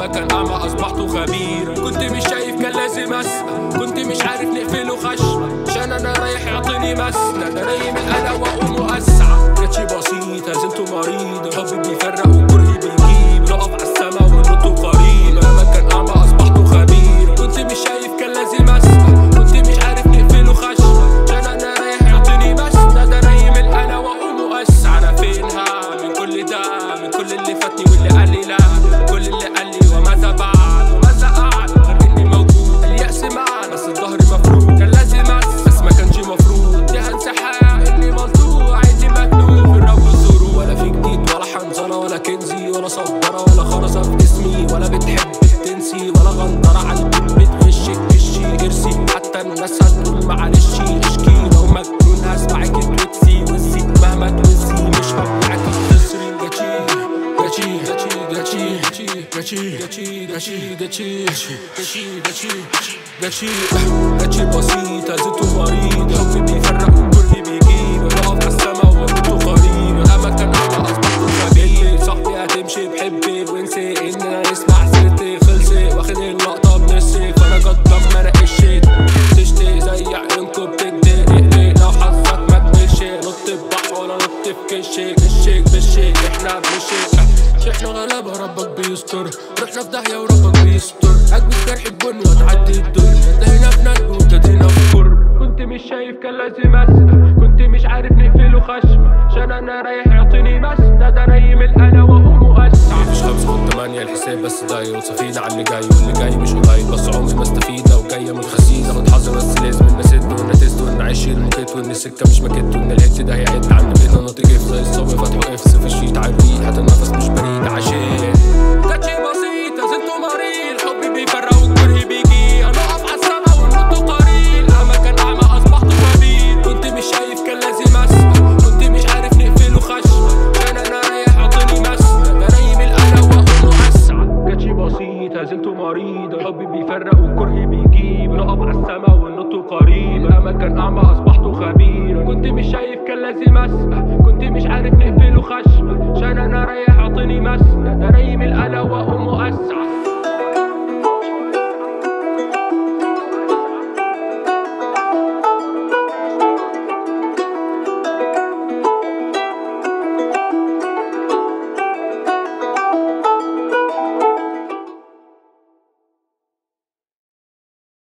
لما كان اعمى اصبحت خبيرا كنت مش شايف كان لازم اسمع كنت مش عارف نقفله خشمة عشان انا رايح يعطيني مسنة ده نايم انا واقوم اسعى جاتشي بسيطة زلت مريضة حبي بيفرق وكرهي بيجيب نقف على السما ونط قريب لما كان اعمى اصبحت خبيرا كنت مش شايف كان لازم اسمع كنت مش عارف نقفله خشمة عشان انا رايح يعطيني مسنة ده نايم انا واقوم اسعى انا فينها من كل ده من كل اللي فاتني واللي قال لي لا كل اللي قال لي وماذا بعد وماذا قعد غير اني موجود اليأس معنا بس الظهر مفروض كان لازم أس بس ما كانش مفروض دي هنسحاب اني ملطوع عندي مكتوب الرب الظروف ولا في جديد ولا حنظله ولا كنزي ولا صدره ولا خرزه في جسمي ولا بتحب تنسي ولا غندره على البيت بتغشي تكشي ارسي حتى الناس هتقول معلش اشكي لو مجنون هسمعك توكسي وزي مهما توزي مش هبعك تصري جاتشي جاتشي جاتشي جاتشي جاتشي جاتشي جاتشي جاتشي جاتشي جاتشي جاتشي بسيطة زدت مريض حبي بيفرق وكرهي بيجيب بقف على السما وانتو قريب لما كان انا اصبحت خبير صاحبي هتمشي بحبي وانسي ان انا اسمع سيرتي خلصي واخد اللقطة بنسي فانا قدام ما ناقشت تشتي زي عيونكو بتدق لو حظك ما تمشي نط ببحر ولا نط في كشك كشك بالشيك احنا بنشيك احنا غلابة ربك بيستر رحنا في داهية وربك بيستر اكبس جرح ببن وتعدي الدنيا انتهينا في ندب وابتدينا في كرب كنت مش شايف كان لازم اسأل كنت مش عارف نقفله خشمة عشان انا رايح يعطيني مسنة ده نايم انا واقوم اسعى مفيش خمسة من تمانية الحساب بس داير وصفينا على اللي جاي واللي جاي مش قليل بس عمري ما استفيد لو جاية من خسيس اخد حظي بس لازم ان اسد وان تست وان اعيش الموكيت وان السكة مش ماكيت وان الهيت ده هيعد عند بينا ناطق اف زي الصبي فتحوا اف في الشيت عالريق حتى النفس مش بريد عشان كاتشي بسيطة زنتو مريض حبي بيفرق وكرهي بيجي انا اقف على السما والنط قريب لما كان اعمى اصبحت خبير كنت مش شايف كان لازم اسمع كنت مش عارف نقفله خشمة كان انا رايح اعطيني مسنة ده نايم الانا واقوم اسعى كاتشي بسيطة زلت مريضة حبي بيفرق وكرهي بيجيب نقف على السما والنط قريب لما كان اعمى اصبحت خبيرا كنت مش شايف كان لازم اسمع